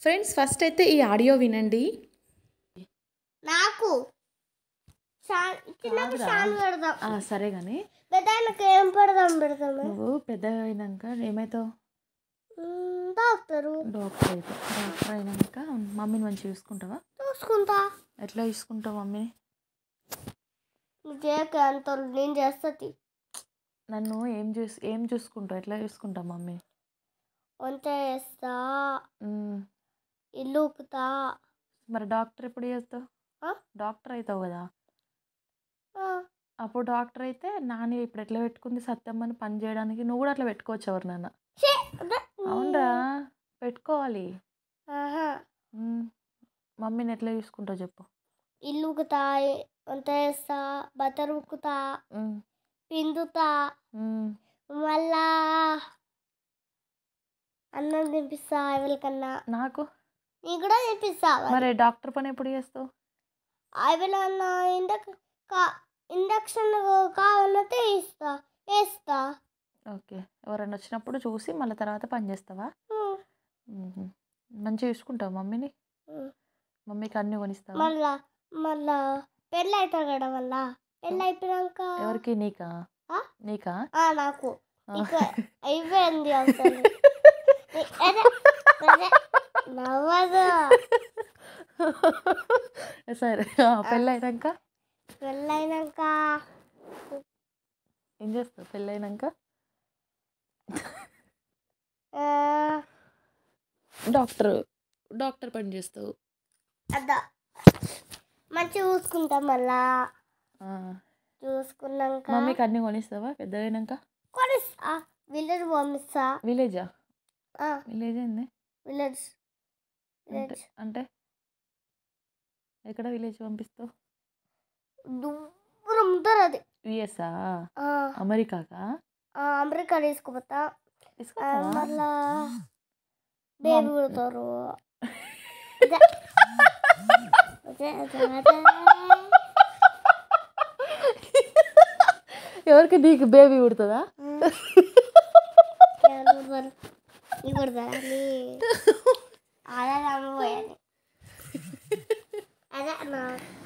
Friends first అయితే ఈ audio వినండి నాకు షా- చిన్నప్పుడు కాదురా. షాన్ పెడదాం ఆ, సరే కానీ పెద్ద ఆయనకి ఏం పెడదాం పెడదాం నువ్వు పెద్ద అయినాక ఏమవుతావు డాక్టరు డాక్టర్ అయితే డాక్టర్ అయినాక మమ్మీని మంచిగా చూసుకుంటావా చూసుకుంటా ఎట్లా చూసుకుంటావు మమ్మీని నువ్వు చేయక అంత నేను చేస్తుంది నన్ను ఏం చూసి ఏం చూసుకుంటావు ఎట్లా చూసుకుంటావు మమ్మీ వంట చేస్తా మ్మ్. ఇల్లు ఊకుతా మరి డాక్టర్ ఎప్పుడు చేస్తావు ఆ? డాక్టర్ అవుతావు కదా ఆ, అప్పుడు డాక్టర్ అయితే నాని ఇప్పుడు ఎట్లా పెట్టుకుంది సత్యమ్మని పని చేయడానికి నువ్వు కూడా అట్లా పెట్టుకోవచ్చు ఎవరినైనా ఛే, అదే. అవునరా పెట్టుకోవాలి ఆహా. మ్మ్. మమ్మీని ఎట్లా చూసుకుంటావు చెప్పు ఇల్లు ఊకుతా వంట చేస్తా బట్టలు ఉక్కుతా మ్మ్. పిండుతా మ్మ్. మళ్ళా అన్నం తినిపిస్తా ఎవరికన్నా నాకు నీ కూడా తినిపిస్తా మరి డాక్టర్ పని ఎప్పుడు చేస్తావు ఎవరన్నా ఇండక్ కా ఇండక్షన్ కావాలంటే ఇస్తా వేస్తా ఓకే ఎవరైనా వచ్చినప్పుడు చూసి మళ్ళీ తర్వాత పని చేస్తావా ఉమ్, మ్మ్. మంచిగా చూసుకుంటావు మమ్మీని ఉమ్. మమ్మీకి అన్ని కొనిస్తావా మళ్ళా మళ్ళా పెళ్ళి అవుతుంది కదా మళ్ళా పెళ్ళి అయిపోయాక ఎవరికి నీకా ఆ? నీకా ఆ, నాకు ఇక అయిపోయింది అసలు అదే, అదే, నవ్వదు సరే పెళ్ళి అయినాక పెళ్ళైనాక ఏం చేస్తావు పెళ్ళి అయినాక ఆ, డాక్టర్ డాక్టర్ పని చేస్తావు అదా మంచిగా చూసుకుంటాం మళ్ళా ఆ. చూసుకున్నాక మమ్మీకి అన్ని కొనిస్తావా పెద్ద అయినాక కొనిస్తా విలేజ్ పంపిస్తా విలేజా ఆ, విలేజ్ ఏంది విలేజ్ అంటే విలేజ్ అంటే ఎక్కడ విలేజ్ పంపిస్తావు దూరం ఉంటుంది అది యుఎస్ఆ ఆ, అమెరికాకా ఆ, అమెరికా తీసుకుపోతా ఆ, తీసుకొస్తావా? మళ్ళా బేబీ మమ్- పుడతారు అదే. అదే, అదే, అదే. ఎవరికి నీకు బేబీ పుడుతుందా ఎవరు పుడతారు? నీ పుడతారా? నీ అదే నమ్మబోయాలి అదే నా